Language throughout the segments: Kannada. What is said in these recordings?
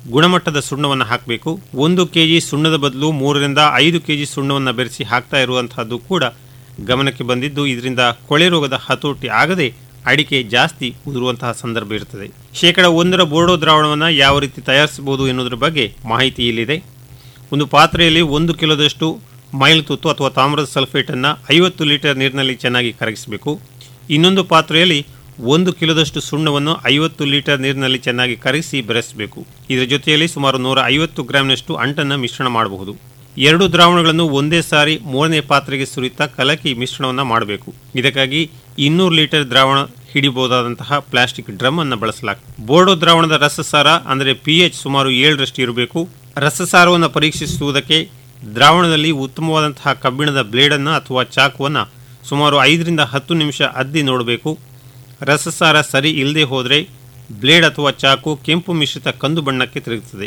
ಗುಣಮಟ್ಟದ ಸುಣ್ಣವನ್ನು ಹಾಕಬೇಕು ಒಂದು ಕೆಜಿ ಸುಣ್ಣದ ಬದಲು ಮೂರರಿಂದ ಐದು ಕೆಜಿ ಸುಣ್ಣವನ್ನು ಬೆರೆಸಿ ಹಾಕ್ತಾ ಇರುವಂತಹದ್ದು ಕೂಡ ಗಮನಕ್ಕೆ ಬಂದಿದ್ದು ಇದರಿಂದ ಕೊಳೆ ರೋಗದ ಹತೋಟಿ ಆಗದೆ ಅಡಿಕೆ ಜಾಸ್ತಿ ಉದುರುವಂತಹ ಸಂದರ್ಭ ಇರುತ್ತದೆ ಶೇಕಡ ಒಂದರ ಬೋರ್ಡೋ ದ್ರಾವಣವನ್ನು ಯಾವ ರೀತಿ ತಯಾರಿಸಬಹುದು ಎನ್ನುವುದರ ಬಗ್ಗೆ ಮಾಹಿತಿ ಇಲ್ಲಿದೆ ಒಂದು ಪಾತ್ರೆಯಲ್ಲಿ ಒಂದು ಕಿಲೋದಷ್ಟು ಮೈಲ್ತುತ್ತು ಅಥವಾ ತಾಮ್ರದ ಸಲ್ಫೇಟನ್ನು ಐವತ್ತು ಲೀಟರ್ ನೀರಿನಲ್ಲಿ ಚೆನ್ನಾಗಿ ಕರಗಿಸಬೇಕು ಇನ್ನೊಂದು ಪಾತ್ರೆಯಲ್ಲಿ ಒಂದು ಕಿಲೋದಷ್ಟು ಸುಣ್ಣವನ್ನು ಐವತ್ತು ಲೀಟರ್ ನೀರಿನಲ್ಲಿ ಚೆನ್ನಾಗಿ ಕರಗಿಸಿ ಬೆರೆಸಬೇಕು ಇದರ ಜೊತೆಯಲ್ಲಿ ಸುಮಾರು ನೂರ ಐವತ್ತು ಗ್ರಾಂನಷ್ಟು ಅಂಟನ್ನು ಮಿಶ್ರಣ ಮಾಡಬಹುದು ಎರಡು ದ್ರಾವಣಗಳನ್ನು ಒಂದೇ ಸಾರಿ ಮೂರನೇ ಪಾತ್ರೆಗೆ ಸುರಿತಾ ಕಲಕಿ ಮಿಶ್ರಣವನ್ನು ಮಾಡಬೇಕು ಇದಕ್ಕಾಗಿ ಇನ್ನೂರು ಲೀಟರ್ ದ್ರಾವಣ ಹಿಡಿಬಹುದಾದಂತಹ ಪ್ಲಾಸ್ಟಿಕ್ ಡ್ರಮ್ ಅನ್ನು ಬಳಸಲಾಗ್ತದೆ ಬೋರ್ಡೋ ದ್ರಾವಣದ ರಸಸಾರ ಅಂದರೆ ಪಿ ಎಚ್ ಸುಮಾರು ಏಳರಷ್ಟು ಇರಬೇಕು ರಸಸಾರವನ್ನು ಪರೀಕ್ಷಿಸುವುದಕ್ಕೆ ದ್ರಾವಣದಲ್ಲಿ ಉತ್ತಮವಾದಂತಹ ಕಬ್ಬಿಣದ ಬ್ಲೇಡನ್ನು ಅಥವಾ ಚಾಕುವನ್ನು ಸುಮಾರು ಐದರಿಂದ ಹತ್ತು ನಿಮಿಷ ಅದ್ದಿ ನೋಡಬೇಕು ರಸಸಾರ ಸರಿ ಇಲ್ಲದೆ ಹೋದರೆ ಬ್ಲೇಡ್ ಅಥವಾ ಚಾಕು ಕೆಂಪು ಮಿಶ್ರಿತ ಕಂದು ಬಣ್ಣಕ್ಕೆ ತಿರುಗುತ್ತದೆ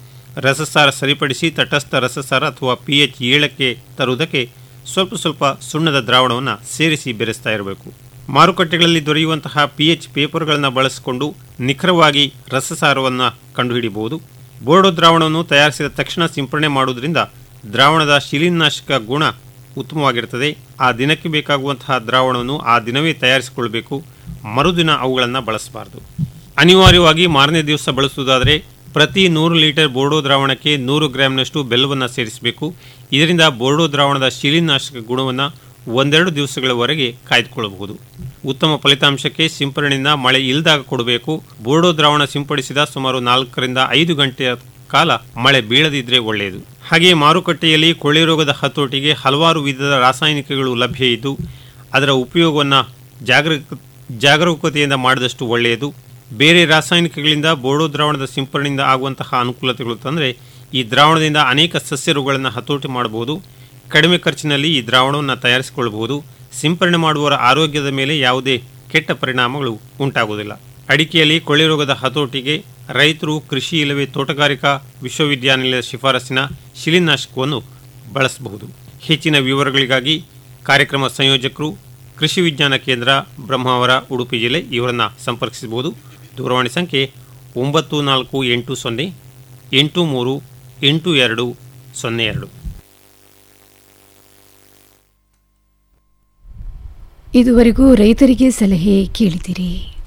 ರಸಸಾರ ಸರಿಪಡಿಸಿ ತಟಸ್ಥ ರಸಸಾರ ಅಥವಾ ಪಿ ಎಚ್ ಏಳಕ್ಕೆ ತರುವುದಕ್ಕೆ ಸ್ವಲ್ಪ ಸ್ವಲ್ಪ ಸುಣ್ಣದ ದ್ರಾವಣವನ್ನು ಸೇರಿಸಿ ಬೆರೆಸ್ತಾ ಇರಬೇಕು ಮಾರುಕಟ್ಟೆಗಳಲ್ಲಿ ದೊರೆಯುವಂತಹ ಪಿ ಎಚ್ ಪೇಪರ್ಗಳನ್ನು ಬಳಸಿಕೊಂಡು ನಿಖರವಾಗಿ ರಸಸಾರವನ್ನು ಕಂಡುಹಿಡಿಯಬಹುದು ಬೋರ್ಡೋ ದ್ರಾವಣವನ್ನು ತಯಾರಿಸಿದ ತಕ್ಷಣ ಸಿಂಪರಣೆ ಮಾಡುವುದರಿಂದ ದ್ರಾವಣದ ಶಿಲೀನಾಶಕ ಗುಣ ಉತ್ತಮವಾಗಿರುತ್ತದೆ ಆ ದಿನಕ್ಕೆ ಬೇಕಾಗುವಂತಹ ದ್ರಾವಣವನ್ನು ಆ ದಿನವೇ ತಯಾರಿಸಿಕೊಳ್ಳಬೇಕು ಮರುದಿನ ಅವುಗಳನ್ನು ಬಳಸಬಾರದು ಅನಿವಾರ್ಯವಾಗಿ ಮಾರನೇ ದಿವಸ ಬಳಸುವುದಾದರೆ ಪ್ರತಿ ನೂರು ಲೀಟರ್ ಬೋರ್ಡೋ ದ್ರಾವಣಕ್ಕೆ ನೂರು ಗ್ರಾಂನಷ್ಟು ಬೆಲ್ಲವನ್ನು ಸೇರಿಸಬೇಕು ಇದರಿಂದ ಬೋರ್ಡೋ ದ್ರಾವಣದ ಶಿಲೀನಾಶಕ ಗುಣವನ್ನು ಒಂದೆರಡು ದಿವಸಗಳವರೆಗೆ ಕಾಯ್ದುಕೊಳ್ಳಬಹುದು ಉತ್ತಮ ಫಲಿತಾಂಶಕ್ಕೆ ಸಿಂಪರಣೆಯಿಂದ ಮಳೆ ಇಲ್ಲದಾಗ ಕೊಡಬೇಕು ಬೋರ್ಡೋ ದ್ರಾವಣ ಸಿಂಪಡಿಸಿದ ಸುಮಾರು ನಾಲ್ಕರಿಂದ ಐದು ಗಂಟೆಯ ಕಾಲ ಮಳೆ ಬೀಳದಿದ್ರೆ ಒಳ್ಳೆಯದು ಹಾಗೆಯೇ ಮಾರುಕಟ್ಟೆಯಲ್ಲಿ ಕೊಳೆ ರೋಗದ ಹತೋಟಿಗೆ ಹಲವಾರು ವಿಧದ ರಾಸಾಯನಿಕಗಳು ಲಭ್ಯ ಇದ್ದು ಅದರ ಉಪಯೋಗವನ್ನು ಜಾಗರೂಕ ಜಾಗರೂಕತೆಯಿಂದ ಮಾಡಿದಷ್ಟು ಒಳ್ಳೆಯದು ಬೇರೆ ರಾಸಾಯನಿಕಗಳಿಂದ ಬೋರ್ಡೋ ದ್ರಾವಣದ ಸಿಂಪರಣೆಯಿಂದ ಆಗುವಂತಹ ಅನುಕೂಲತೆಗಳು ತಂದರೆ ಈ ದ್ರಾವಣದಿಂದ ಅನೇಕ ಸಸ್ಯ ರೋಗಗಳನ್ನು ಹತೋಟಿ ಮಾಡಬಹುದು ಕಡಿಮೆ ಖರ್ಚಿನಲ್ಲಿ ಈ ದ್ರಾವಣವನ್ನು ತಯಾರಿಸಿಕೊಳ್ಳಬಹುದು ಸಿಂಪರಣೆ ಮಾಡುವವರ ಆರೋಗ್ಯದ ಮೇಲೆ ಯಾವುದೇ ಕೆಟ್ಟ ಪರಿಣಾಮಗಳು ಉಂಟಾಗುವುದಿಲ್ಲ ಅಡಿಕೆಯಲ್ಲಿ ಕೊಳೆ ರೋಗದ ಹತೋಟಿಗೆ ರೈತರು ಕೃಷಿ ಇಲ್ಲವೇ ತೋಟಗಾರಿಕಾ ವಿಶ್ವವಿದ್ಯಾನಿಲಯದ ಶಿಫಾರಸಿನ ಶಿಲೀನಾಶಕವನ್ನು ಬಳಸಬಹುದು ಹೆಚ್ಚಿನ ವಿವರಗಳಿಗಾಗಿ ಕಾರ್ಯಕ್ರಮ ಸಂಯೋಜಕರು ಕೃಷಿ ವಿಜ್ಞಾನ ಕೇಂದ್ರ ಬ್ರಹ್ಮಾವರ ಉಡುಪಿ ಜಿಲ್ಲೆ ಇವರನ್ನು ಸಂಪರ್ಕಿಸಬಹುದು ದೂರವಾಣಿ ಸಂಖ್ಯೆ ಒಂಬತ್ತು ನಾಲ್ಕು ಎಂಟು ಸೊನ್ನೆ ಎಂಟು ಮೂರು ಎಂಟು ಎರಡು ಸೊನ್ನೆ ಎರಡು ಇದುವರೆಗೂ ರೈತರಿಗೆ ಸಲಹೆ ಕೇಳಿದಿರಿ